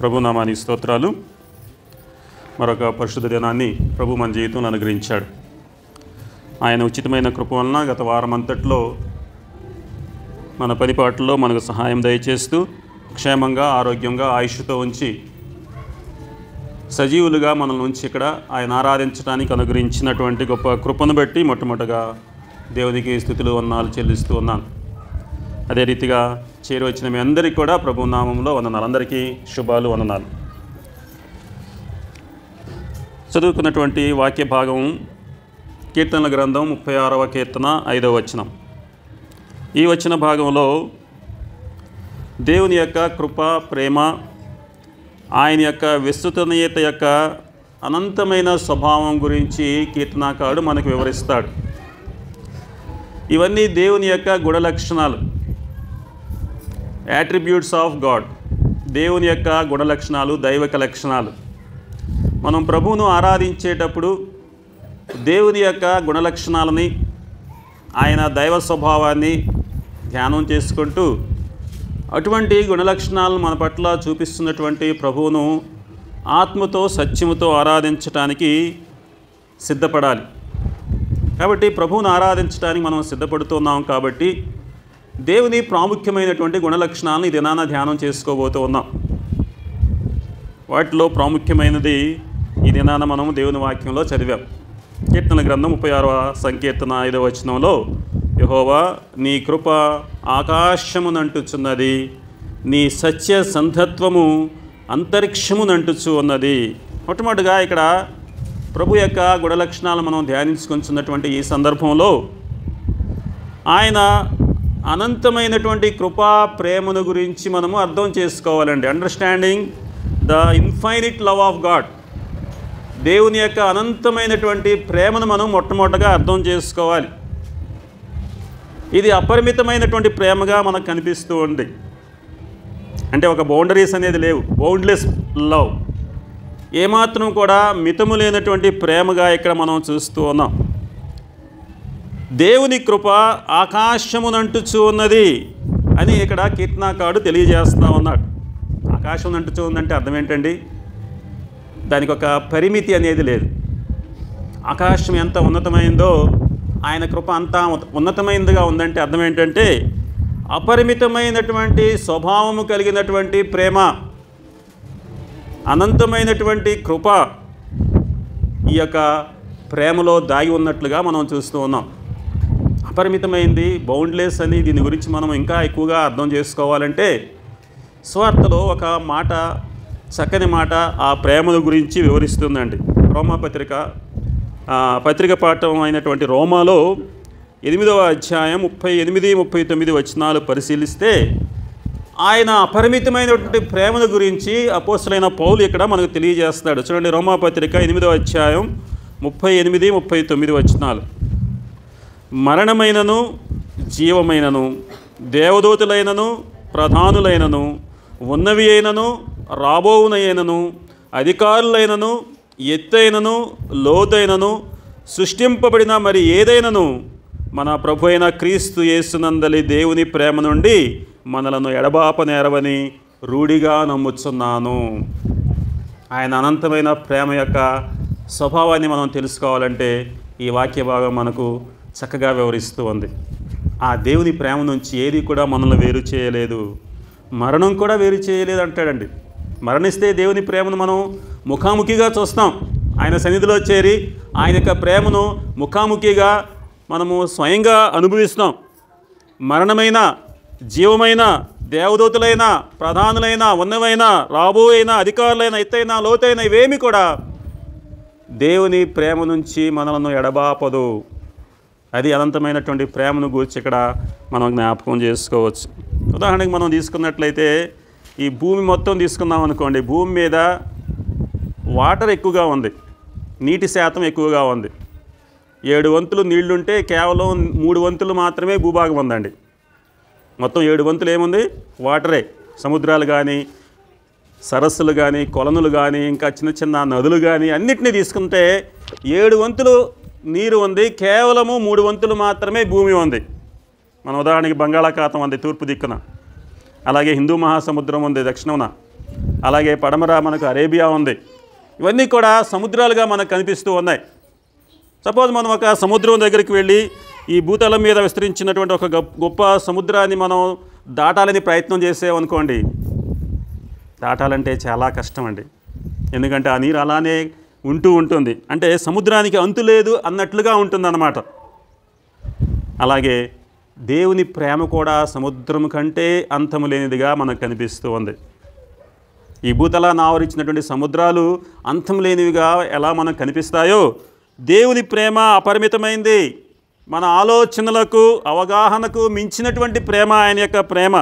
ప్రభు నామానికి స్తోత్రాలు మరొక పరిశుద్ధ దినాన్ని ప్రభు మన జీవితంలో అనుగ్రహించాడు ఆయన ఉచితమైన కృప వలన గత వారం అంతట్లో మన పనిపాట్లలో మనకు సహాయం దయచేస్తూ క్షేమంగా ఆరోగ్యంగా ఆయుష్తో ఉంచి సజీవులుగా మనల్ని ఉంచి ఇక్కడ ఆయన ఆరాధించడానికి అనుగ్రహించినటువంటి గొప్ప కృపను బట్టి మొట్టమొదటగా దేవునికి స్థుతులు వందనాలు చెల్లిస్తూ ఉన్నాను అదే రీతిగా చేరువచ్చిన మీ అందరికీ కూడా ప్రభు నామంలో వందనాలు అందరికీ శుభాలు వందనాలు చదువుకున్నటువంటి వాక్య భాగం కీర్తనల గ్రంథం ముప్పై ఆరవ కీర్తన ఐదవ వచనం ఈ వచ్చిన భాగంలో దేవుని యొక్క కృప ప్రేమ ఆయన యొక్క విస్తృతనీయత యొక్క అనంతమైన స్వభావం గురించి కీర్తనాకారుడు మనకు వివరిస్తాడు ఇవన్నీ దేవుని యొక్క గుణ లక్షణాలు యాట్రిబ్యూట్స్ ఆఫ్ గాడ్ దేవుని యొక్క గుణ లక్షణాలు దైవక లక్షణాలు మనం ప్రభువును ఆరాధించేటప్పుడు దేవుని యొక్క గుణ లక్షణాలని ఆయన దైవ స్వభావాన్ని ధ్యానం చేసుకుంటూ అటువంటి గుణలక్షణాలను మన పట్ల చూపిస్తున్నటువంటి ప్రభువును ఆత్మతో సత్యముతో ఆరాధించటానికి సిద్ధపడాలి కాబట్టి ప్రభువును ఆరాధించడానికి మనం సిద్ధపడుతున్నాం కాబట్టి దేవుని ప్రాముఖ్యమైనటువంటి గుణలక్షణాలను ఈ దినాన ధ్యానం చేసుకోబోతూ ఉన్నాం వాటిలో ప్రాముఖ్యమైనది ఈ దినాన మనం దేవుని వాక్యంలో చదివాం కీర్తన గ్రంథం ముప్పై ఆరవ సంకీర్తన ఐదవ వచనంలో యహోవా నీ కృప ఆకాశమునంటుచున్నది నీ సత్య సంధత్వము అంతరిక్షమునంటుచు ఉన్నది మొట్టమొదటిగా ఇక్కడ ప్రభు యొక్క గుణలక్షణాలు మనం ధ్యానించుకుంటున్నటువంటి ఈ సందర్భంలో ఆయన అనంతమైనటువంటి కృపా ప్రేమను గురించి మనము అర్థం చేసుకోవాలండి understanding the infinite love of God దేవుని యొక్క అనంతమైనటువంటి ప్రేమను మనం మొట్టమొదటగా అర్థం చేసుకోవాలి ఇది అపరిమితమైనటువంటి ప్రేమగా మనకు కనిపిస్తూ ఉంది అంటే ఒక బౌండరీస్ అనేది లేవు బౌండ్లెస్ లవ్ ఏమాత్రం కూడా మితము లేనటువంటి ప్రేమగా ఇక్కడ మనం చూస్తూ ఉన్నాం దేవుని కృప ఆకాశమునంటుచు ఉన్నది అని ఇక్కడ కీర్తనాకారుడు తెలియజేస్తూ ఉన్నాడు ఆకాశం అంటుచూ ఉందంటే అర్థం ఏంటండి దానికి ఒక పరిమితి అనేది లేదు ఆకాశం ఎంత ఉన్నతమైందో ఆయన కృప అంతా ఉన్నతమైనదిగా ఉందంటే అర్థం ఏంటంటే అపరిమితమైనటువంటి స్వభావము కలిగినటువంటి ప్రేమ అనంతమైనటువంటి కృప ఈ యొక్క ప్రేమలో దాగి ఉన్నట్లుగా మనం చూస్తూ ఉన్నాం అపరిమితమైంది బౌండ్లెస్ అని దీని గురించి మనం ఇంకా ఎక్కువగా అర్థం చేసుకోవాలంటే స్వార్థలో ఒక మాట చక్కని మాట ఆ ప్రేమను గురించి వివరిస్తుందండి రోమా పత్రిక ఆ, పత్రిక పాఠం అయినటువంటి రోమాలో ఎనిమిదవ అధ్యాయం ముప్పై ఎనిమిది ముప్పై తొమ్మిది వచనాలు పరిశీలిస్తే ఆయన అపరిమితమైనటువంటి ప్రేమను గురించి అపోసలైన పౌలు ఇక్కడ మనకు తెలియజేస్తాడు చూడండి రోమా పత్రిక ఎనిమిదవ అధ్యాయం ముప్పై ఎనిమిది ముప్పై తొమ్మిది వచనాలు మరణమైనను జీవమైనను దేవదూతులైనను ప్రధానులైనను ఉన్నవి అయినను రాబోవునైనను అధికారులైనను ఎత్తైనను లోతైనను సృష్టింపబడిన మరి ఏదైనను మన ప్రభు అయిన క్రీస్తు యేసునందలి దేవుని ప్రేమ నుండి మనలను ఎడబాప నేరవని రూఢిగా నమ్ముచున్నాను ఆయన అనంతమైన ప్రేమ యొక్క స్వభావాన్ని మనం తెలుసుకోవాలంటే ఈ వాక్య భాగం మనకు చక్కగా వివరిస్తూ ఉంది ఆ దేవుని ప్రేమ నుంచి ఏది కూడా మనల్ని వేరు చేయలేదు మరణం కూడా వేరు చేయలేదు అంటాడండి మరణిస్తే దేవుని ప్రేమను మనం ముఖాముఖిగా చూస్తాం ఆయన సన్నిధిలో చేరి ఆయన యొక్క ప్రేమను ముఖాముఖిగా మనము స్వయంగా అనుభవిస్తాం మరణమైన జీవమైన దేవదూతులైన ప్రధానులైన ఉన్నవైన రాబోయైన అధికారులైన ఎత్తైన లోతైన ఇవేమి కూడా దేవుని ప్రేమ నుంచి మనలను ఎడబాపదు అది అనంతమైనటువంటి ప్రేమను గూర్చి ఇక్కడ మనం జ్ఞాపకం చేసుకోవచ్చు ఉదాహరణకి మనం తీసుకున్నట్లయితే ఈ భూమి మొత్తం తీసుకుందాం అనుకోండి భూమి మీద వాటర్ ఎక్కువగా ఉంది నీటి శాతం ఎక్కువగా ఉంది ఏడు వంతులు నీళ్లుంటే కేవలం మూడు వంతులు మాత్రమే భూభాగం ఉందండి మొత్తం ఏడు వంతులు ఏముంది వాటరే సముద్రాలు కానీ సరస్సులు కానీ కొలనులు కానీ ఇంకా చిన్న చిన్న నదులు కానీ అన్నిటినీ తీసుకుంటే ఏడు వంతులు నీరు ఉంది కేవలము మూడు వంతులు మాత్రమే భూమి ఉంది మన ఉదాహరణకి బంగాళాఖాతం ఉంది తూర్పు దిక్కున అలాగే హిందూ మహాసముద్రం ఉంది దక్షిణమున అలాగే పడమర మనకు అరేబియా ఉంది ఇవన్నీ కూడా సముద్రాలుగా మనకు కనిపిస్తూ ఉన్నాయి సపోజ్ మనం ఒక సముద్రం దగ్గరికి వెళ్ళి ఈ భూతలం మీద విస్తరించినటువంటి ఒక గొప్ప గొప్ప సముద్రాన్ని మనం దాటాలని ప్రయత్నం చేసామనుకోండి దాటాలంటే చాలా కష్టం అండి ఎందుకంటే ఆ నీరు అలానే ఉంటూ ఉంటుంది అంటే సముద్రానికి అంతు లేదు అన్నట్లుగా ఉంటుందన్నమాట అలాగే దేవుని ప్రేమ కూడా సముద్రం కంటే అంతము లేనిదిగా మనకు కనిపిస్తూ ఉంది ఈ భూతలాన్ని ఆవరించినటువంటి సముద్రాలు అంతం లేనివిగా ఎలా మనకు కనిపిస్తాయో దేవుని ప్రేమ అపరిమితమైంది మన ఆలోచనలకు అవగాహనకు మించినటువంటి ప్రేమ ఆయన యొక్క ప్రేమ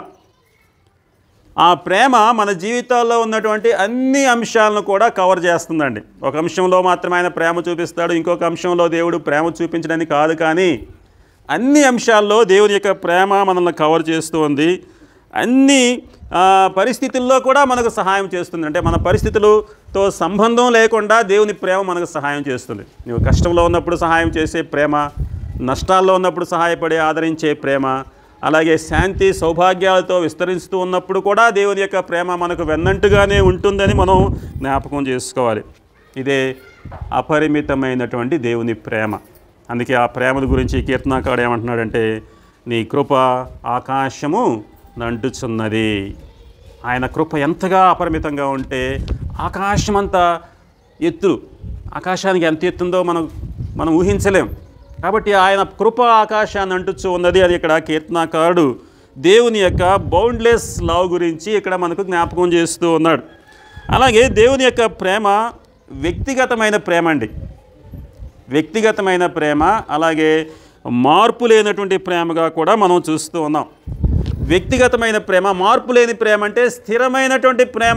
ఆ ప్రేమ మన జీవితాల్లో ఉన్నటువంటి అన్ని అంశాలను కూడా కవర్ చేస్తుందండి ఒక అంశంలో మాత్రమే ఆయన ప్రేమ చూపిస్తాడు ఇంకొక అంశంలో దేవుడు ప్రేమ చూపించడానికి కాదు కానీ అన్ని అంశాల్లో దేవుని యొక్క ప్రేమ మనల్ని కవర్ చేస్తూ ఉంది అన్ని ఆ, పరిస్థితుల్లో కూడా మనకు సహాయం చేస్తుంది అంటే మన పరిస్థితులతో సంబంధం లేకుండా దేవుని ప్రేమ మనకు సహాయం చేస్తుంది నువ్వు కష్టంలో ఉన్నప్పుడు సహాయం చేసే ప్రేమ నష్టాల్లో ఉన్నప్పుడు సహాయపడే ఆదరించే ప్రేమ అలాగే శాంతి సౌభాగ్యాలతో విస్తరిస్తూ ఉన్నప్పుడు కూడా దేవుని యొక్క ప్రేమ మనకు వెన్నంటుగానే ఉంటుందని మనం జ్ఞాపకం చేసుకోవాలి ఇదే అపరిమితమైనటువంటి దేవుని ప్రేమ అందుకే ఆ ప్రేమ గురించి కీర్తనాకాడు ఏమంటున్నాడంటే నీ కృప ఆకాశము నంటుచున్నది ఆయన కృప ఎంతగా అపరిమితంగా ఉంటే ఆకాశమంతా ఎత్తులు ఆకాశానికి ఎంత ఎత్తుందో మనం మనం ఊహించలేం కాబట్టి ఆయన కృప ఆకాశాన్ని అంటుచు ఉన్నది అది ఇక్కడ కీర్తనాకారుడు దేవుని యొక్క బౌండ్లెస్ లవ్ గురించి ఇక్కడ మనకు జ్ఞాపకం చేస్తూ ఉన్నాడు అలాగే దేవుని యొక్క ప్రేమ వ్యక్తిగతమైన ప్రేమ అండి వ్యక్తిగతమైన ప్రేమ అలాగే మార్పు లేనటువంటి ప్రేమగా కూడా మనం చూస్తూ ఉన్నాం వ్యక్తిగతమైన ప్రేమ మార్పు లేని ప్రేమ అంటే స్థిరమైనటువంటి ప్రేమ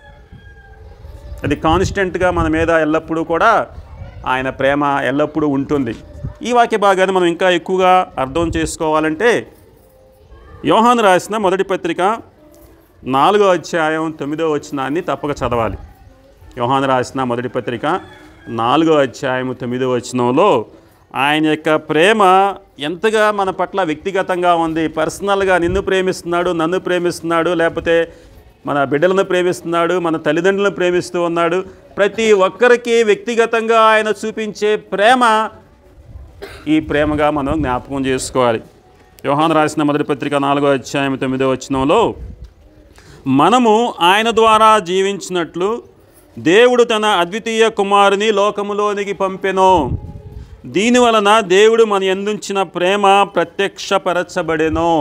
అది కాన్స్టెంట్గా మన మీద ఎల్లప్పుడూ కూడా ఆయన ప్రేమ ఎల్లప్పుడూ ఉంటుంది ఈ వాక్య భాగాన్ని మనం ఇంకా ఎక్కువగా అర్థం చేసుకోవాలంటే యోహాను రాసిన మొదటి పత్రిక నాలుగో అధ్యాయం తొమ్మిదో వచనాన్ని తప్పక చదవాలి యోహాను రాసిన మొదటి పత్రిక నాలుగో అధ్యాయం తొమ్మిదో వచనంలో ఆయన యొక్క ప్రేమ ఎంతగా మన పట్ల వ్యక్తిగతంగా ఉంది పర్సనల్గా నిన్ను ప్రేమిస్తున్నాడు నన్ను ప్రేమిస్తున్నాడు లేకపోతే మన బిడ్డలను ప్రేమిస్తున్నాడు మన తల్లిదండ్రులను ప్రేమిస్తూ ఉన్నాడు ప్రతి ఒక్కరికి వ్యక్తిగతంగా ఆయన చూపించే ప్రేమ ఈ ప్రేమగా మనం జ్ఞాపకం చేసుకోవాలి యోహాను రాసిన మొదటి పత్రిక నాలుగో అధ్యాయం తొమ్మిదో వచనంలో మనము ఆయన ద్వారా జీవించినట్లు దేవుడు తన అద్వితీయ కుమారుని లోకములోనికి పంపెను దీని వలన దేవుడు మన ఎందుంచిన ప్రేమ ప్రత్యక్షపరచబడెను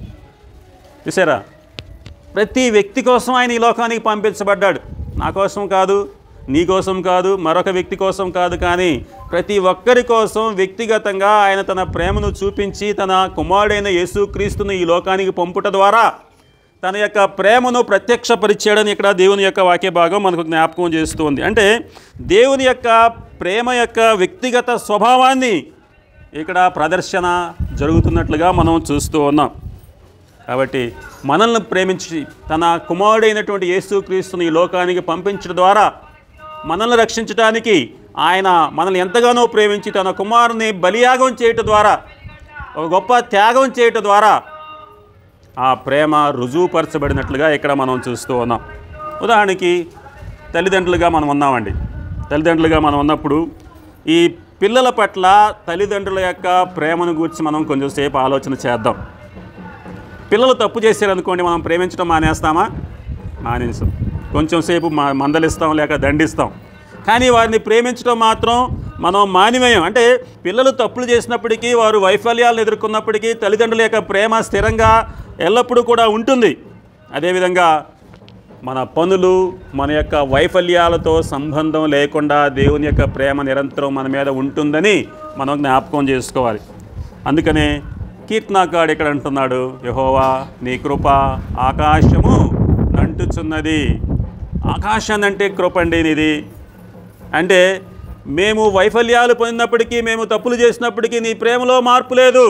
చూసారా ప్రతి వ్యక్తి కోసం ఆయన ఈ లోకానికి పంపించబడ్డాడు నా కోసం కాదు నీ కోసం కాదు మరొక వ్యక్తి కోసం కాదు కానీ ప్రతి ఒక్కరి కోసం వ్యక్తిగతంగా ఆయన తన ప్రేమను చూపించి తన కుమారుడైన యేసుక్రీస్తును ఈ లోకానికి పంపుట ద్వారా తన యొక్క ప్రేమను ప్రత్యక్షపరిచాడని ఇక్కడ దేవుని యొక్క వాక్య భాగం మనకు జ్ఞాపకం చేస్తుంది అంటే దేవుని యొక్క ప్రేమ యొక్క వ్యక్తిగత స్వభావాన్ని ఇక్కడ ప్రదర్శన జరుగుతున్నట్లుగా మనం చూస్తూ ఉన్నాం కాబట్టి మనల్ని ప్రేమించి తన కుమారుడైనటువంటి యేసుక్రీస్తుని ఈ లోకానికి పంపించడం ద్వారా మనల్ని రక్షించడానికి ఆయన మనల్ని ఎంతగానో ప్రేమించి తన కుమారుని బలియాగం చేయటం ద్వారా ఒక గొప్ప త్యాగం చేయటం ద్వారా ఆ ప్రేమ రుజువుపరచబడినట్లుగా ఇక్కడ మనం చూస్తూ ఉన్నాం ఉదాహరణకి తల్లిదండ్రులుగా మనం ఉన్నామండి తల్లిదండ్రులుగా మనం ఉన్నప్పుడు ఈ పిల్లల పట్ల తల్లిదండ్రుల యొక్క ప్రేమను గురించి మనం కొంచెం సేపు ఆలోచన చేద్దాం పిల్లలు తప్పు చేశారనుకోండి మనం ప్రేమించడం మానేస్తామా మానేస్తాం కొంచెం సేపు మా మందలిస్తాం లేక దండిస్తాం కానీ వారిని ప్రేమించడం మాత్రం మనం మానివేయం అంటే పిల్లలు తప్పులు చేసినప్పటికీ వారు వైఫల్యాలను ఎదుర్కొన్నప్పటికీ తల్లిదండ్రుల యొక్క ప్రేమ స్థిరంగా ఎల్లప్పుడూ కూడా ఉంటుంది అదేవిధంగా మన పనులు మన యొక్క వైఫల్యాలతో సంబంధం లేకుండా దేవుని యొక్క ప్రేమ నిరంతరం మన మీద ఉంటుందని మనం జ్ఞాపకం చేసుకోవాలి అందుకనే కీర్తనాకాడు ఇక్కడ అంటున్నాడు యహోవా నీ కృప ఆకాశము నంటుచున్నది ఆకాశాన్ని అంటే కృప అండి నీది అంటే మేము వైఫల్యాలు పొందినప్పటికీ మేము తప్పులు చేసినప్పటికీ నీ ప్రేమలో మార్పు లేదు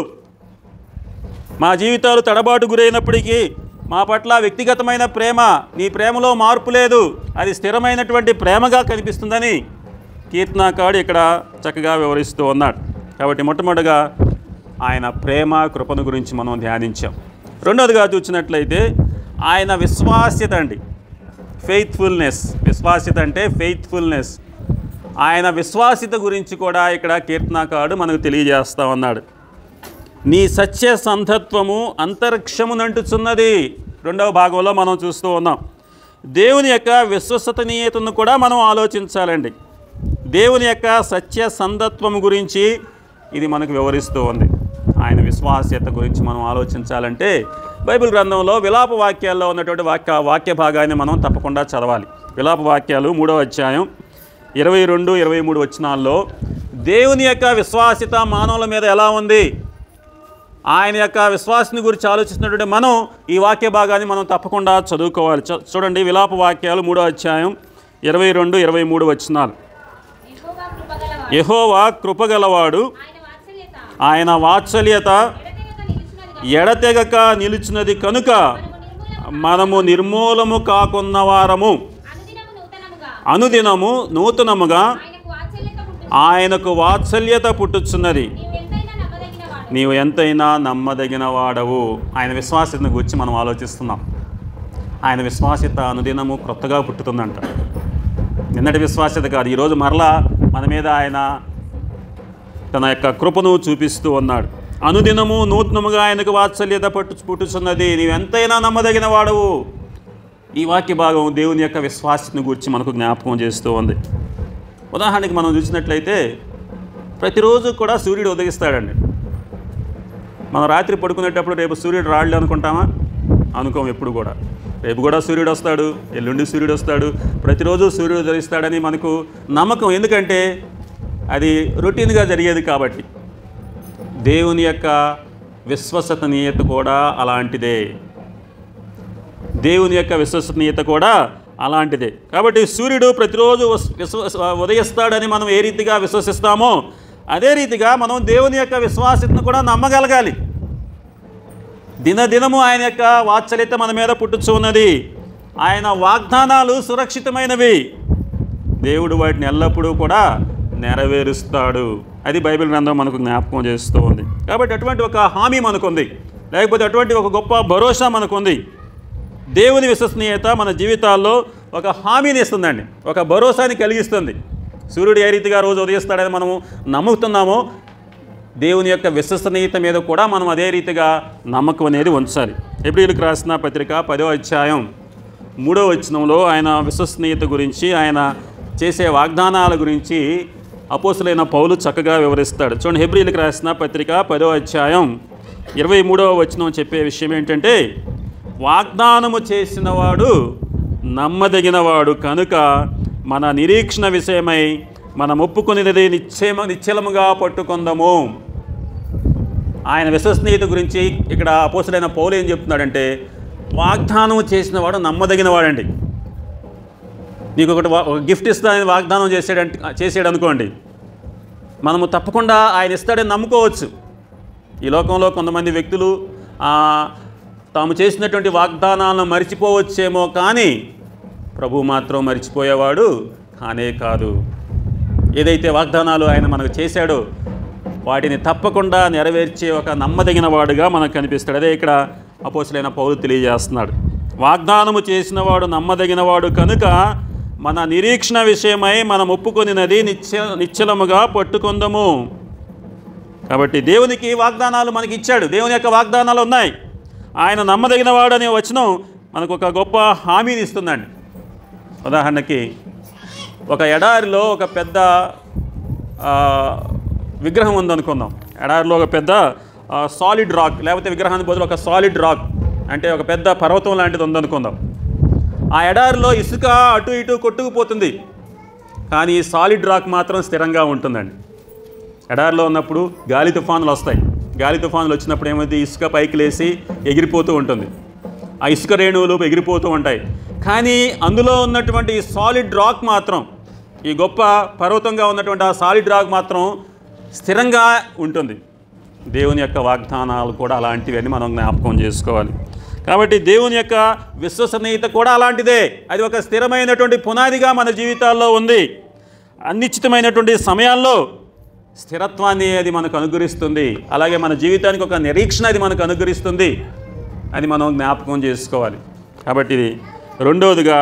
మా జీవితాలు తడబాటు గురైనప్పటికీ మా పట్ల వ్యక్తిగతమైన ప్రేమ నీ ప్రేమలో మార్పు లేదు అది స్థిరమైనటువంటి ప్రేమగా కనిపిస్తుందని కీర్తనాకాడు ఇక్కడ చక్కగా వివరిస్తూ ఉన్నాడు కాబట్టి మొట్టమొదటిగా ఆయన ప్రేమ కృపను గురించి మనం ధ్యానించాం రెండోదిగా చూసినట్లయితే ఆయన విశ్వాస్యత అండి ఫెయిత్ఫుల్నెస్ విశ్వాసిత అంటే ఫెయిత్ఫుల్నెస్ ఆయన విశ్వాసిత గురించి కూడా ఇక్కడ కీర్తనాకారుడు మనకు తెలియజేస్తా ఉన్నాడు నీ సత్య సంధత్వము అంతరిక్షమునంటుచున్నది రెండవ భాగంలో మనం చూస్తూ ఉన్నాం దేవుని యొక్క విశ్వసనీయతను కూడా మనం ఆలోచించాలండి దేవుని యొక్క సత్య సంధత్వము గురించి ఇది మనకు వివరిస్తూ ఉంది ఆయన విశ్వాస్యత గురించి మనం ఆలోచించాలంటే బైబిల్ గ్రంథంలో విలాప వాక్యాల్లో ఉన్నటువంటి వాక్య వాక్య భాగాన్ని మనం తప్పకుండా చదవాలి విలాప వాక్యాలు మూడవ అధ్యాయం ఇరవై రెండు ఇరవై మూడు వచనాల్లో దేవుని యొక్క విశ్వాసిత మానవుల మీద ఎలా ఉంది ఆయన యొక్క విశ్వాసాన్ని గురించి ఆలోచిస్తున్నటువంటి మనం ఈ వాక్య భాగాన్ని మనం తప్పకుండా చదువుకోవాలి చ- చూడండి విలాప వాక్యాలు మూడో అధ్యాయం ఇరవై రెండు ఇరవై మూడు వచనాలు యెహోవా కృపగలవాడు. యెహోవా కృపగలవాడు ఆయన వాత్సల్యత ఆయన వాత్సల్యత ఎడతెగక నిలుచున్నది ఎడతెగక నిలిచినది గనుక కనుక మనము మనము నిర్మూలము నిర్మూలము కాకున్న వారము అనుదినము నూతనముగా అనుదినము నూతనముగా ఆయనకు వాత్సల్యత పుట్టు ఆయనకు వాత్సల్యత పుట్టుచున్నది నీవెంతైనా నమ్మదగినవాడు నీవు ఎంతైనా నమ్మదగిన వాడవు ఆయన విశ్వాసతను గురించి మనం ఆలోచిస్తున్నాం ఆయన విశ్వాసత అనుదినము క్రొత్తగా పుట్టుతుందంట నిన్నటి విశ్వాసత కాదు ఈరోజు మరలా మన మీద ఆయన తన యొక్క కృపను చూపిస్తూ ఉన్నాడు అనుదినము నూతనముగా ఆయనకు వాత్సల్యత పట్టు పుట్టుచున్నది నీవు ఎంతైనా నమ్మదగిన వాడవు ఈ వాక్య భాగం దేవుని యొక్క విశ్వాసతను గురించి మనకు జ్ఞాపకం చేస్తూ ఉంది ఉదాహరణకి మనం చూసినట్లయితే ప్రతిరోజు కూడా సూర్యుడు ఉదయిస్తాడండి మనం రాత్రి పడుకునేటప్పుడు రేపు సూర్యుడు రాళ్ళు అనుకుంటామా అనుకోం ఎప్పుడు కూడా రేపు కూడా సూర్యుడు వస్తాడు ఎల్లుండి సూర్యుడు వస్తాడు ప్రతిరోజు సూర్యుడు ఉదయిస్తాడని మనకు నమ్మకం ఎందుకంటే అది రొటీన్గా జరిగేది కాబట్టి దేవుని యొక్క విశ్వసనీయత కూడా అలాంటిదే దేవుని యొక్క విశ్వసనీయత కూడా అలాంటిదే కాబట్టి సూర్యుడు ప్రతిరోజు వస్- విశ్వ ఉదయిస్తాడని మనం ఏ రీతిగా విశ్వసిస్తామో అదే రీతిగా మనం దేవుని యొక్క విశ్వాసతను కూడా నమ్మగలగాలి దినదినము ఆయన యొక్క వాత్సల్యత మన మీద పుట్టుచు ఉన్నది ఆయన వాగ్దానాలు సురక్షితమైనవి దేవుడు వాటిని ఎల్లప్పుడూ కూడా నెరవేరుస్తాడు అది బైబిల్ గ్రంథం మనకు జ్ఞాపకం చేస్తూ ఉంది కాబట్టి అటువంటి ఒక హామీ మనకుంది లేకపోతే అటువంటి ఒక గొప్ప భరోసా మనకుంది దేవుని విశ్వసనీయత మన జీవితాల్లో ఒక హామీని ఇస్తుందండి ఒక భరోసాని కలిగిస్తుంది సూర్యుడు ఏ రీతిగా రోజు ఉదయిస్తాడని మనము నమ్ముతున్నామో దేవుని యొక్క విశ్వసనీయత మీద కూడా మనం అదే రీతిగా నమ్మకం అనేది ఉంచాలి ఎబ్రిలకు రాసిన పత్రిక పదో అధ్యాయం మూడో వచనంలో ఆయన విశ్వసనీయత గురించి ఆయన చేసే వాగ్దానాల గురించి అపోసులైన పౌలు చక్కగా వివరిస్తాడు చూడండి హెబ్రిలకు రాసిన పత్రిక పదో అధ్యాయం ఇరవై మూడవ వచనం చెప్పే విషయం ఏంటంటే వాగ్దానము చేసినవాడు నమ్మదగినవాడు కనుక మన నిరీక్షణ విషయమై మనం ఒప్పుకునేది నిశ్చయమ నిశ్చలముగా పట్టుకుందాము ఆయన విశ్వసనీయత గురించి ఇక్కడ అపోసలైన పౌలు ఏం చెప్తున్నాడంటే వాగ్దానం చేసినవాడు నమ్మదగినవాడండి నీకు ఒకటి వా- ఒక గిఫ్ట్ ఇస్తానని వాగ్దానం చేసాడంటే చేసాడు అనుకోండి మనము తప్పకుండా ఆయన ఇస్తాడని నమ్ముకోవచ్చు ఈ లోకంలో కొంతమంది వ్యక్తులు ఆ, తాము చేసినటువంటి వాగ్దానాలను మరిచిపోవచ్చేమో కానీ ప్రభు మాత్రం మరిచిపోయేవాడు కానే కాదు ఏదైతే వాగ్దానాలు ఆయన మనకు చేశాడో వాటిని తప్పకుండా నెరవేర్చే ఒక నమ్మదగిన వాడుగా మనకు కనిపిస్తాడు అదే ఇక్కడ అపోసులైన పౌరు తెలియజేస్తున్నాడు వాగ్దానము చేసినవాడు నమ్మదగినవాడు కనుక మన నిరీక్షణ విషయమై మనం ఒప్పుకొనినది నిశ్చ నిశ్చలముగా పట్టుకుందాము కాబట్టి దేవునికి వాగ్దానాలు మనకి ఇచ్చాడు దేవుని యొక్క వాగ్దానాలు ఉన్నాయి ఆయన నమ్మదగినవాడు అనే వచనం మనకు ఒక గొప్ప హామీని ఇస్తుందండి ఉదాహరణకి ఒక ఎడారిలో ఒక పెద్ద ఆ, విగ్రహం ఉందనుకుందాం ఎడారిలో ఒక పెద్ద సాలిడ్ రాక్ లేకపోతే విగ్రహానికి బదులు ఒక సాలిడ్ రాక్ అంటే ఒక పెద్ద పర్వతం లాంటిది ఉందనుకుందాం ఆ ఎడారిలో ఇసుక అటు ఇటు కొట్టుకుపోతుంది కానీ ఈ సాలిడ్ రాక్ మాత్రం స్థిరంగా ఉంటుందండి ఎడారిలో ఉన్నప్పుడు గాలి తుఫానులు వస్తాయి గాలి తుఫానులు వచ్చినప్పుడు ఏమైంది ఇసుక పైకి లేసి ఎగిరిపోతూ ఉంటుంది ఆ ఇసుక రేణువులు ఎగిరిపోతూ ఉంటాయి కానీ అందులో ఉన్నటువంటి ఈ సాలిడ్ రాక్ మాత్రం ఈ గొప్ప పర్వతంగా ఉన్నటువంటి ఆ సాలిడ్ రాక్ మాత్రం స్థిరంగా ఉంటుంది దేవుని యొక్క వాగ్దానాలు కూడా అలాంటివన్నీ మనం జ్ఞాపకం చేసుకోవాలి కాబట్టి దేవుని యొక్క విశ్వసనీయత కూడా అలాంటిదే అది ఒక స్థిరమైనటువంటి పునాదిగా మన జీవితాల్లో ఉంది అనిశ్చితమైనటువంటి సమయాల్లో స్థిరత్వాన్ని అది మనకు అనుగ్రహిస్తుంది అలాగే మన జీవితానికి ఒక నిరీక్షణ అది మనకు అనుగ్రహిస్తుంది అది మనం జ్ఞాపకం చేసుకోవాలి కాబట్టి ఇది రెండవదిగా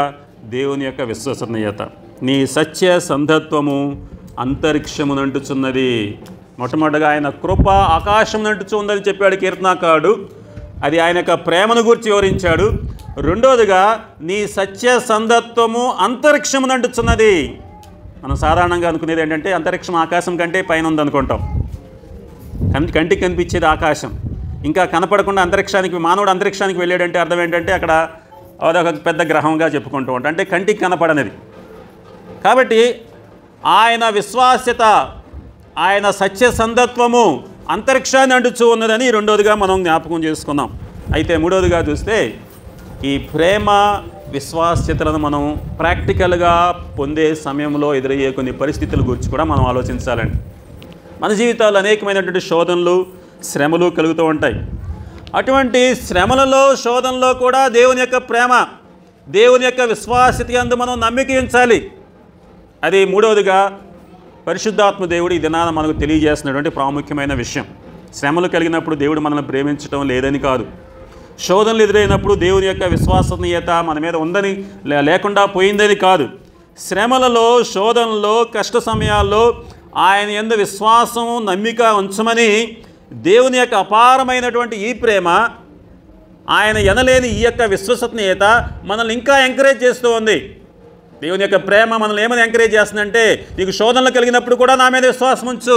దేవుని యొక్క విశ్వసనీయత నీ సత్య సంధత్వము అంతరిక్షమునంటుచున్నది మొట్టమొదటిగా ఆయన కృప ఆకాశం నంటుచుందని చెప్పాడు కీర్తనాకారుడు అది ఆయన యొక్క ప్రేమను గురించి వివరించాడు రెండోదిగా నీ సత్య సంధత్వము అంతరిక్షమునంటుచున్నది మనం సాధారణంగా అనుకునేది ఏంటంటే అంతరిక్షం ఆకాశం కంటే పైన ఉందనుకుంటాం కంటి కంటికి కనిపించేది ఆకాశం ఇంకా కనపడకుండా అంతరిక్షానికి మానవుడు అంతరిక్షానికి వెళ్ళాడంటే అర్థం ఏంటంటే అక్కడ అదొక పెద్ద గ్రహంగా చెప్పుకుంటూ ఉంటాం అంటే కంటికి కనపడనిది కాబట్టి ఆయన విశ్వాస్యత ఆయన సత్యసంధత్వము అంతరిక్షాన్ని అంటుచూ ఉన్నదని రెండోదిగా మనం జ్ఞాపకం చేసుకున్నాం అయితే మూడోదిగా చూస్తే ఈ ప్రేమ విశ్వాస్యతలను మనం ప్రాక్టికల్గా పొందే సమయంలో ఎదురయ్యే కొన్ని పరిస్థితుల గురించి కూడా మనం ఆలోచించాలండి మన జీవితాల్లో అనేకమైనటువంటి శోధనలు శ్రమలు కలుగుతూ ఉంటాయి అటువంటి శ్రమలలో శోధనలో కూడా దేవుని యొక్క ప్రేమ దేవుని యొక్క విశ్వాసత అందు మనం నమ్మిక ఉంచాలి అది మూడవదిగా పరిశుద్ధాత్మ దేవుడు ఈ దినాన మనకు తెలియజేస్తున్నటువంటి ప్రాముఖ్యమైన విషయం శ్రమలు కలిగినప్పుడు దేవుడు మనల్ని ప్రేమించడం లేదని కాదు శోధనలు ఎదురైనప్పుడు దేవుని యొక్క విశ్వసనీయత మన మీద ఉందని లే- లేకుండా పోయిందని కాదు శ్రమలలో శోధనలో కష్ట సమయాల్లో ఆయన ఎందు విశ్వాసం నమ్మిక ఉంచమని దేవుని యొక్క అపారమైనటువంటి ఈ ప్రేమ ఆయన ఎనలేని ఈ యొక్క విశ్వసనీయత మనల్ని ఇంకా ఎంకరేజ్ చేస్తూ ఉంది దేవుని యొక్క ప్రేమ మనల్ని ఏమని ఎంకరేజ్ చేస్తుందంటే నీకు శోధనలు కలిగినప్పుడు కూడా నా మీద విశ్వాసం ఉంచు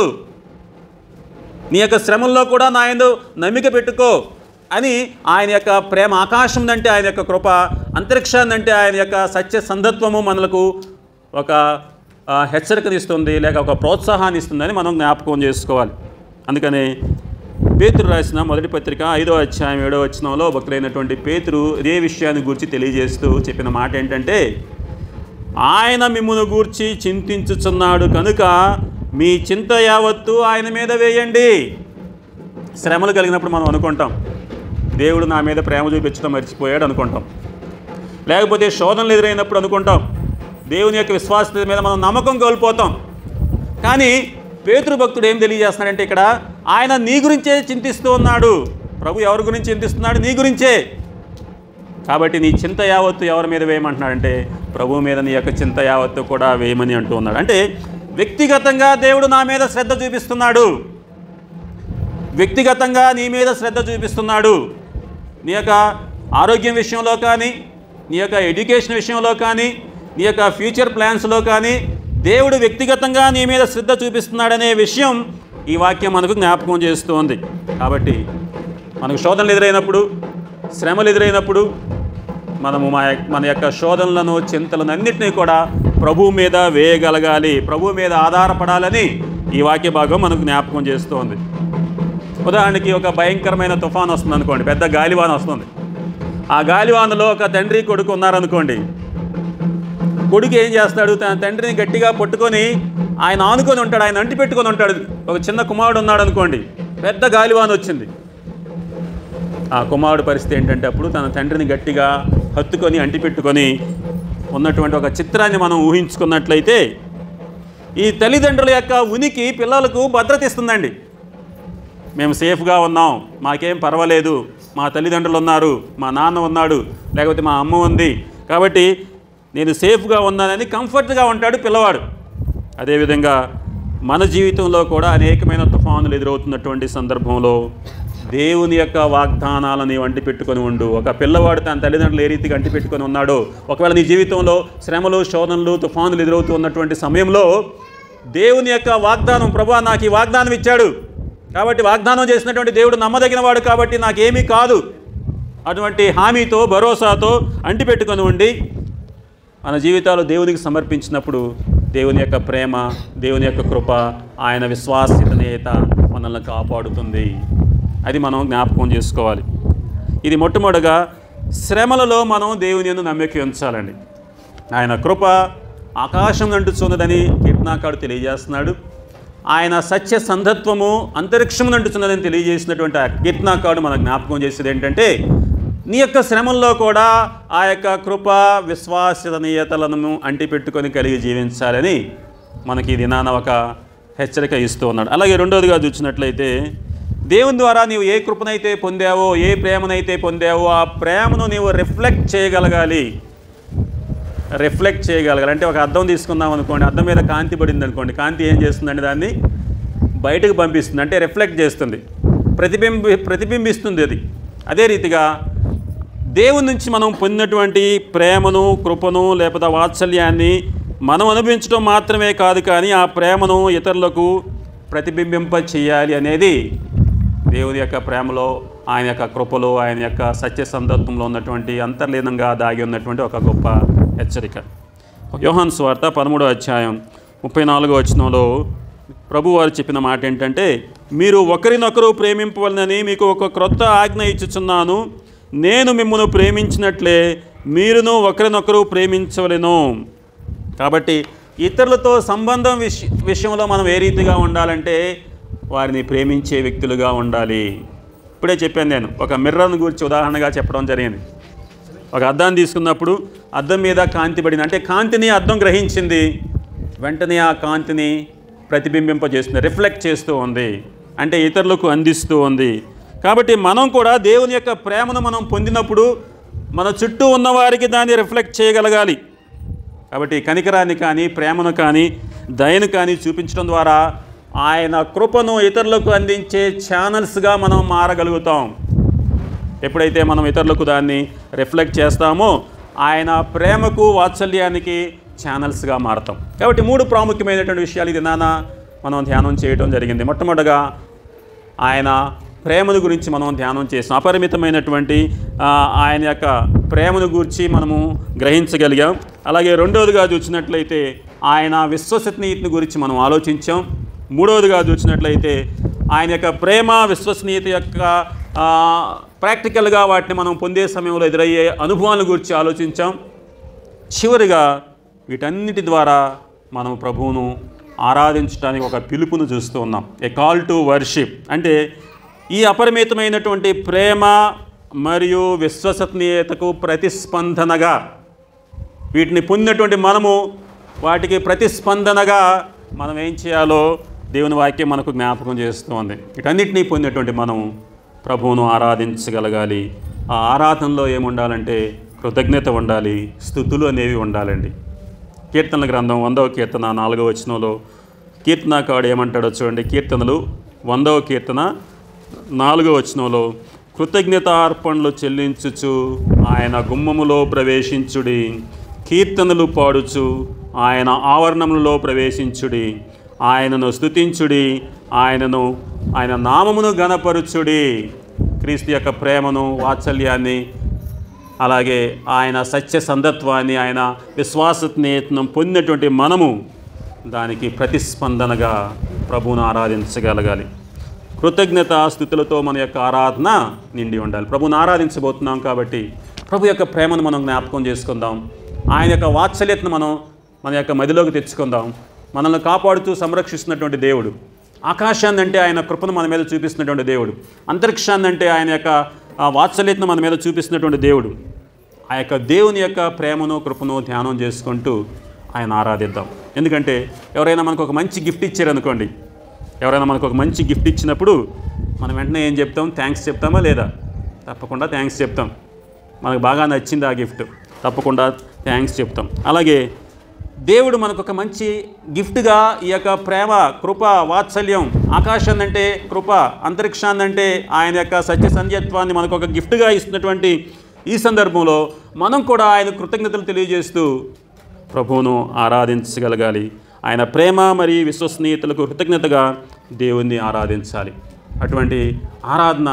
నీ యొక్క శ్రమల్లో కూడా నా యందు నమ్మిక పెట్టుకో అని ఆయన యొక్క ప్రేమ ఆకాశం అంటే ఆయన యొక్క కృప అంతరిక్షాన్ని అంటే ఆయన యొక్క సత్య సంధత్వము మనలకు ఒక ఆ, హెచ్చరికనిస్తుంది లేక ఒక ప్రోత్సాహాన్ని ఇస్తుందని మనం జ్ఞాపకం చేసుకోవాలి అందుకని పేతురు రాసిన మొదటి పత్రిక ఐదో అధ్యాయం ఏడో వచనంలో భక్తులైనటువంటి పేతురు ఇదే విషయాన్ని గురించి తెలియజేస్తూ చెప్పిన మాట ఏంటంటే ఆయన మిమ్మును గూర్చి చింతించుచున్నాడు కనుక మీ చింత యావత్తు ఆయన మీద వేయండి శ్రమలు కలిగినప్పుడు మనం అనుకుంటాం దేవుడు నా మీద ప్రేమ చూపించడం మర్చిపోయాడు అనుకుంటాం లేకపోతే శోధనలు ఎదురైనప్పుడు అనుకుంటాం దేవుని యొక్క విశ్వాసత మీద మనం నమ్మకం కోల్పోతాం కానీ పేతృ భక్తుడు ఏం తెలియజేస్తున్నాడంటే ఇక్కడ ఆయన నీ గురించే చింతిస్తూ ఉన్నాడు ప్రభు ఎవరి గురించి చింతిస్తున్నాడు నీ గురించే కాబట్టి నీ చింత యావత్తు ఎవరి మీద వేయమంటున్నాడంటే ప్రభు మీద నీ యొక్క చింత యావత్తు కూడా వేయమని అంటూ ఉన్నాడు అంటే వ్యక్తిగతంగా దేవుడు నా మీద శ్రద్ధ చూపిస్తున్నాడు వ్యక్తిగతంగా నీ మీద శ్రద్ధ చూపిస్తున్నాడు నీ యొక్క ఆరోగ్యం విషయంలో కానీ నీ యొక్క ఎడ్యుకేషన్ విషయంలో కానీ నీ యొక్క ఫ్యూచర్ ప్లాన్స్లో కానీ దేవుడు వ్యక్తిగతంగా నీ మీద శ్రద్ధ చూపిస్తున్నాడనే విషయం ఈ వాక్యం మనకు జ్ఞాపకం చేస్తూ ఉంది కాబట్టి మనకు శోధనలు ఎదురైనప్పుడు శ్రమలు ఎదురైనప్పుడు మనము మా యొక్క- మన యొక్క శోధనలను చింతలను అన్నింటినీ కూడా ప్రభువు మీద వేయగలగాలి ప్రభువు మీద ఆధారపడాలని ఈ వాక్య భాగం మనకు జ్ఞాపకం చేస్తోంది ఉదాహరణకి ఒక భయంకరమైన తుఫాన్ వస్తుంది అనుకోండి పెద్ద గాలివాన వస్తుంది ఆ గాలివానలో ఒక తండ్రి కొడుకు ఉన్నారనుకోండి కొడుకు ఏం చేస్తాడు తన తండ్రిని గట్టిగా పట్టుకొని ఆయన ఆనుకొని ఉంటాడు ఆయన అంటి పెట్టుకొని ఉంటాడు ఒక చిన్న కుమారుడు ఉన్నాడు అనుకోండి పెద్ద గాలివాన వచ్చింది ఆ కుమారుడు పరిస్థితి ఏంటంటే అప్పుడు తన తండ్రిని గట్టిగా హత్తుకొని అంటిపెట్టుకొని ఉన్నటువంటి ఒక చిత్రాన్ని మనం ఊహించుకున్నట్లయితే ఈ తల్లిదండ్రుల యొక్క ఉనికి పిల్లలకు భద్రత ఇస్తుందండి మేము సేఫ్గా ఉన్నాం మాకేం పర్వాలేదు మా తల్లిదండ్రులు ఉన్నారు మా నాన్న ఉన్నాడు లేకపోతే మా అమ్మ ఉంది కాబట్టి నేను సేఫ్గా ఉన్నానని కంఫర్ట్గా ఉంటాడు పిల్లవాడు అదేవిధంగా మన జీవితంలో కూడా అనేకమైన తుఫానులు ఎదురవుతున్నటువంటి సందర్భంలో దేవుని యొక్క వాగ్దానాలను నీవు అంటి పెట్టుకొని ఉండు ఒక పిల్లవాడు తన తల్లిదండ్రులు ఏ రీతిగా అంటి పెట్టుకొని ఉన్నాడో ఒకవేళ నీ జీవితంలో శ్రమలు శోధనలు తుఫానులు ఎదురవుతూ ఉన్నటువంటి సమయంలో దేవుని యొక్క వాగ్దానం ప్రభా నాకు ఈ వాగ్దానం ఇచ్చాడు కాబట్టి వాగ్దానం చేసినటువంటి దేవుడు నమ్మదగిన వాడు కాబట్టి నాకేమీ కాదు అటువంటి హామీతో భరోసాతో అంటిపెట్టుకొని ఉండి మన జీవితాలు దేవునికి సమర్పించినప్పుడు దేవుని యొక్క ప్రేమ దేవుని యొక్క కృప ఆయన విశ్వాసితనేత మనల్ని కాపాడుతుంది అది మనం జ్ఞాపకం చేసుకోవాలి ఇది మొట్టమొదటిగా శ్రమలలో మనం దేవుని యందు నమ్మిక ఉంచాలండి ఆయన కృప ఆకాశం నంటుచున్నదని కీర్తనాకాడు తెలియజేస్తున్నాడు ఆయన సత్య సంధత్వము అంతరిక్షం నంటుచున్నదని తెలియజేసినటువంటి ఆ కీర్తనాకాడు మన జ్ఞాపకం చేసేది ఏంటంటే నీ యొక్క శ్రమల్లో కూడా ఆ యొక్క కృప విశ్వాసనీయతలను అంటిపెట్టుకొని కలిగి జీవించాలని మనకి ఈ దినాన ఒక హెచ్చరిక ఇస్తూ ఉన్నాడు అలాగే రెండోదిగా చూసినట్లయితే దేవుని ద్వారా నీవు ఏ కృపనైతే పొందావో ఏ ప్రేమనైతే పొందావో ఆ ప్రేమను నీవు రిఫ్లెక్ట్ చేయగలగాలి రిఫ్లెక్ట్ చేయగలగాలి అంటే ఒక అద్దం తీసుకుందాం అనుకోండి అద్దం మీద కాంతి పడింది అనుకోండి కాంతి ఏం చేస్తుందండి దాన్ని బయటకు పంపిస్తుంది అంటే రిఫ్లెక్ట్ చేస్తుంది ప్రతిబింబి ప్రతిబింబిస్తుంది అది అదే రీతిగా దేవుని నుంచి మనం పొందినటువంటి ప్రేమను కృపను లేకపోతే వాత్సల్యాన్ని మనం అనుభవించడం మాత్రమే కాదు కానీ ఆ ప్రేమను ఇతరులకు ప్రతిబింబింప చేయాలి అనేది దేవుని యొక్క ప్రేమలో ఆయన యొక్క కృపలో ఆయన యొక్క సత్య సందర్భంలో ఉన్నటువంటి అంతర్లీనంగా దాగి ఉన్నటువంటి ఒక గొప్ప హెచ్చరిక యోహాన్ స్వార్త పదమూడో అధ్యాయం ముప్పై నాలుగో వచనంలో ప్రభు వారు చెప్పిన మాట ఏంటంటే మీరు ఒకరినొకరు ప్రేమింపవలనని మీకు ఒక క్రొత్త ఆజ్ఞ ఇచ్చుచున్నాను నేను మిమ్మల్ని ప్రేమించినట్లే మీరును ఒకరినొకరు ప్రేమించవలెను కాబట్టి ఇతరులతో సంబంధం విష విషయంలో మనం ఏ రీతిగా ఉండాలంటే వారిని ప్రేమించే వ్యక్తులుగా ఉండాలి ఇప్పుడే చెప్పాను నేను ఒక మిర్రర్ను గురించి ఉదాహరణగా చెప్పడం జరిగింది ఒక అద్దాన్ని తీసుకున్నప్పుడు అద్దం మీద కాంతి పడింది అంటే కాంతిని అద్దం గ్రహించింది వెంటనే ఆ కాంతిని ప్రతిబింబింపజేస్తుంది రిఫ్లెక్ట్ చేస్తూ ఉంది అంటే ఇతరులకు అందిస్తూ ఉంది కాబట్టి మనం కూడా దేవుని యొక్క ప్రేమను మనం పొందినప్పుడు మన చుట్టూ ఉన్న వారికి దాన్ని రిఫ్లెక్ట్ చేయగలగాలి కాబట్టి కనికరాన్ని కానీ ప్రేమను కానీ దయను కానీ చూపించడం ద్వారా ఆయన కృపను ఇతరులకు అందించే ఛానల్స్గా మనం మారగలుగుతాం ఎప్పుడైతే మనం ఇతరులకు దాన్ని రిఫ్లెక్ట్ చేస్తామో ఆయన ప్రేమకు వాత్సల్యానికి ఛానల్స్గా మారతాం కాబట్టి మూడు ప్రాముఖ్యమైనటువంటి విషయాలు ఇది నాన్న మనం ధ్యానం చేయడం జరిగింది మొట్టమొదటిగా ఆయన ప్రేమను గురించి మనం ధ్యానం చేసాం అపరిమితమైనటువంటి ఆ, ఆయన యొక్క ప్రేమను గురించి మనము గ్రహించగలిగాం అలాగే రెండవదిగా చూసినట్లయితే ఆయన విశ్వసనీయతను గురించి మనం ఆలోచించాం మూడవదిగా చూసినట్లయితే ఆయన యొక్క ప్రేమ విశ్వసనీయత యొక్క ఆ, ప్రాక్టికల్గా వాటిని మనం పొందే సమయంలో ఎదురయ్యే అనుభవాల గురించి ఆలోచించాం చివరిగా వీటన్నిటి ద్వారా మనం ప్రభువును ఆరాధించడానికి ఒక పిలుపును చూస్తూ ఉన్నాం ఏ కాల్ టు వర్షిప్ అంటే ఈ అపరిమితమైనటువంటి ప్రేమ మరియు విశ్వసనీయతకు ప్రతిస్పందనగా వీటిని పొందినటువంటి మనము వాటికి ప్రతిస్పందనగా మనం ఏం చేయాలో దేవుని వాక్యం మనకు జ్ఞాపకం చేస్తుంది వీటన్నిటినీ పొందినటువంటి మనం ప్రభువును ఆరాధించగలగాలి ఆ ఆరాధనలో ఏముండాలంటే కృతజ్ఞత ఉండాలి స్థుతులు అనేవి ఉండాలండి కీర్తనల గ్రంథం వందవ కీర్తన నాలుగవ వచనంలో కీర్తనాకాడు ఏమంటాడో చూడండి కీర్తనలు వందవ కీర్తన నాలుగవ వచనంలో కృతజ్ఞతార్పణలు చెల్లించుచు ఆయన గుమ్మములో ప్రవేశించుడి కీర్తనలు పాడుచు ఆయన ఆవరణములలో ప్రవేశించుడి ఆయనను స్తుతించుడి ఆయనను ఆయన నామమును గణపరుచుడి క్రీస్తు యొక్క ప్రేమను వాత్సల్యాన్ని అలాగే ఆయన సత్య సందత్వాన్ని ఆయన విశ్వాసనీయతను పొందినటువంటి మనము దానికి ప్రతిస్పందనగా ప్రభువును ఆరాధించగలగాలి కృతజ్ఞత స్థుతులతో మన యొక్క ఆరాధన నిండి ఉండాలి ప్రభువును ఆరాధించబోతున్నాం కాబట్టి ప్రభు యొక్క ప్రేమను మనం జ్ఞాపకం చేసుకుందాం ఆయన యొక్క వాత్సల్యతను మనం మన యొక్క మదిలోకి తెచ్చుకుందాం మనల్ని కాపాడుతూ సంరక్షిస్తున్నటువంటి దేవుడు ఆకాశాన్ని అంటే ఆయన కృపను మన మీద చూపిస్తున్నటువంటి దేవుడు అంతరిక్షాన్ని అంటే ఆయన యొక్క ఆ వాత్సల్యతను మన మీద చూపిస్తున్నటువంటి దేవుడు ఆ యొక్క దేవుని యొక్క ప్రేమను కృపను ధ్యానం చేసుకుంటూ ఆయన ఆరాధిద్దాం ఎందుకంటే ఎవరైనా మనకు ఒక మంచి గిఫ్ట్ ఇచ్చారనుకోండి ఎవరైనా మనకు ఒక మంచి గిఫ్ట్ ఇచ్చినప్పుడు మనం వెంటనే ఏం చెప్తాం థ్యాంక్స్ చెప్తామా లేదా తప్పకుండా థ్యాంక్స్ చెప్తాం మనకు బాగా నచ్చింది ఆ గిఫ్ట్ తప్పకుండా థ్యాంక్స్ చెప్తాం అలాగే దేవుడు మనకు ఒక మంచి గిఫ్ట్గా ఈ యొక్క ప్రేమ కృప వాత్సల్యం ఆకాశాన్ని అంటే కృప అంతరిక్షాన్ని అంటే ఆయన యొక్క సత్య సంధ్యత్వాన్ని మనకు ఒక గిఫ్ట్గా ఇస్తున్నటువంటి ఈ సందర్భంలో మనం కూడా ఆయన కృతజ్ఞతలు తెలియజేస్తూ ప్రభువును ఆరాధించగలగాలి ఆయన ప్రేమ మరియు విశ్వసనీయతలకు కృతజ్ఞతగా దేవుణ్ణి ఆరాధించాలి అటువంటి ఆరాధన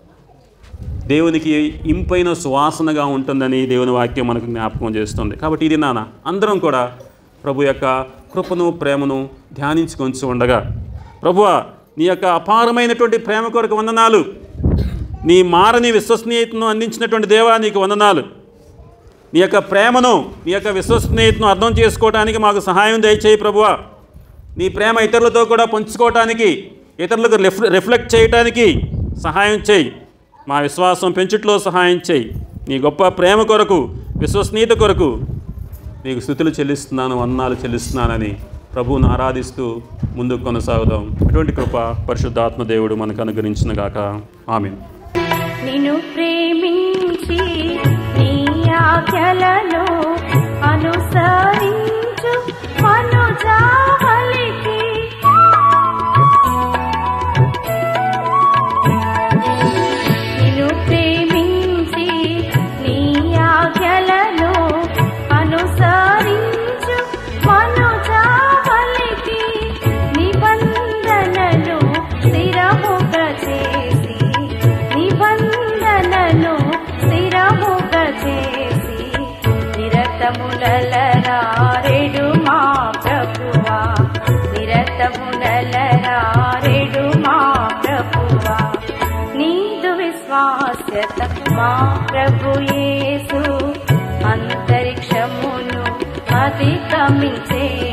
దేవునికి ఇంపైన సువాసనగా ఉంటుందని దేవుని వాక్యం మనకు జ్ఞాపకం చేస్తుంది కాబట్టి ఇది నాన్న అందరం కూడా ప్రభు యొక్క కృపను ప్రేమను ధ్యానించుకొని ఉండగా ప్రభువ నీ యొక్క అపారమైనటువంటి ప్రేమ కొరకు వందనాలు నీ మారని విశ్వసనీయతను అందించినటువంటి దేవా నీకు వందనాలు నీ యొక్క ప్రేమను నీ యొక్క విశ్వసనీయతను అర్థం చేసుకోవడానికి మాకు సహాయం దయచేయి ప్రభువ నీ ప్రేమ ఇతరులతో కూడా పంచుకోవటానికి ఇతరులకు రిఫ్ రిఫ్లెక్ట్ చేయటానికి సహాయం చేయి మా విశ్వాసం పెంచుట్లో సహాయం చేయి నీ గొప్ప ప్రేమ కొరకు విశ్వసనీయత కొరకు నీకు స్థుతులు చెల్లిస్తున్నాను వందనాలు చెల్లిస్తున్నానని ప్రభువును ఆరాధిస్తూ ముందుకు కొనసాగుదాం అటువంటి కృప పరిశుద్ధాత్మ దేవుడు మనకు అనుగ్రహించిన గాక ఆమెన్ నిన్ను ప్రేమించి నీ ఆజ్ఞలను అనుసరించు మనుజావలికి నిన్ను ప్రేమించి నీ ఆజ్ఞలను అనుసరించు మనుజావలికి నిబంధనలు స్థిరముగ చేసి నిబంధనలు స్థిరముగ చేసి నిరతములరారెడు మా ప్రభువా నిరతములరారెడు మా ప్రభువా నీదు విశ్వాస్యత మా ప్రభు యేసు అంతరిక్షమును అధిగమించే